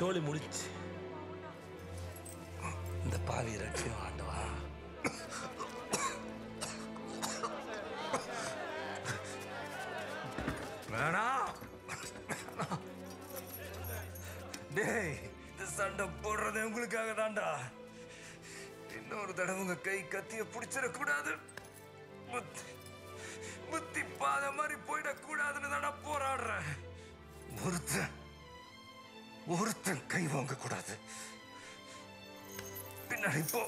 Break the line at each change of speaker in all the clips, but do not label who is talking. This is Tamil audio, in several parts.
சோழி முடிச்சு இந்த பாவி ரட்சியம் ஆண்டவா வேணாம் டேய் இந்த சண்டை போடுறது உங்களுக்காக தான்டா இன்னொரு தடவை உங்க கை கத்திய பிடிச்சிடக்கூடாது புத்தி புத்தி பாத மாதிரி போயிடக்கூடாதுன்னு தானே போராடுறேன் ஒருத்தன் ஒருத்தன் கை வாங்க கூடாது பின்னாடி போ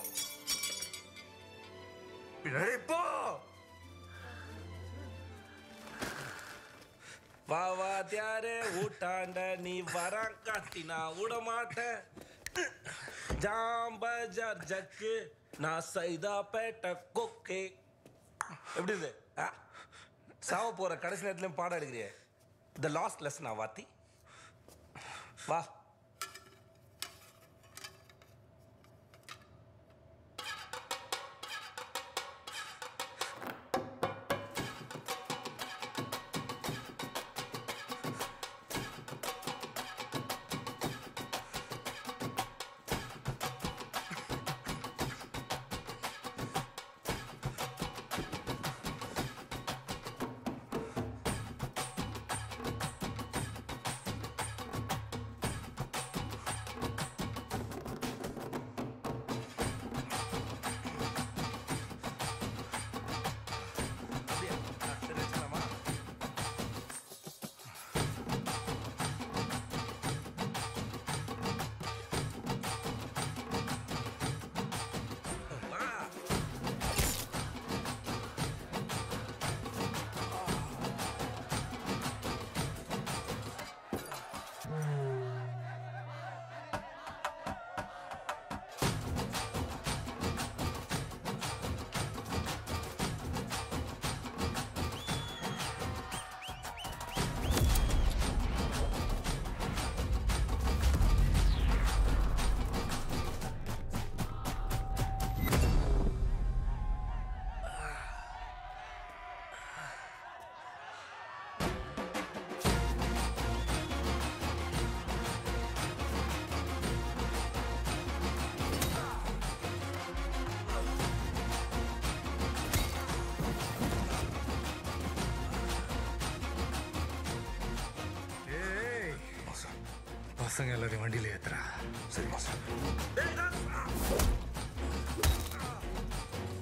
பின்னாடி போ வா வா தியாரே ஊட்டாண்ட நீ வரான் காட்டி நான் விட மாட்டேன் ஜாம்பஜார் ஜக்கு நான் சைதா பேட்ட கொக்கே எப்படி இது ஆ? சாவ போற கடைசி நேரத்துலயும் பாடம் எடுக்கிறியே த லாஸ்ட் லெசனா வாத்தி வா அப்படியா ஆ, சரி வச்சுக்கலாமா வா
ஏய் பசங்க எல்லாரையும் வண்டியில ஏத்துறா
சரி மாசம் டேய் ராசா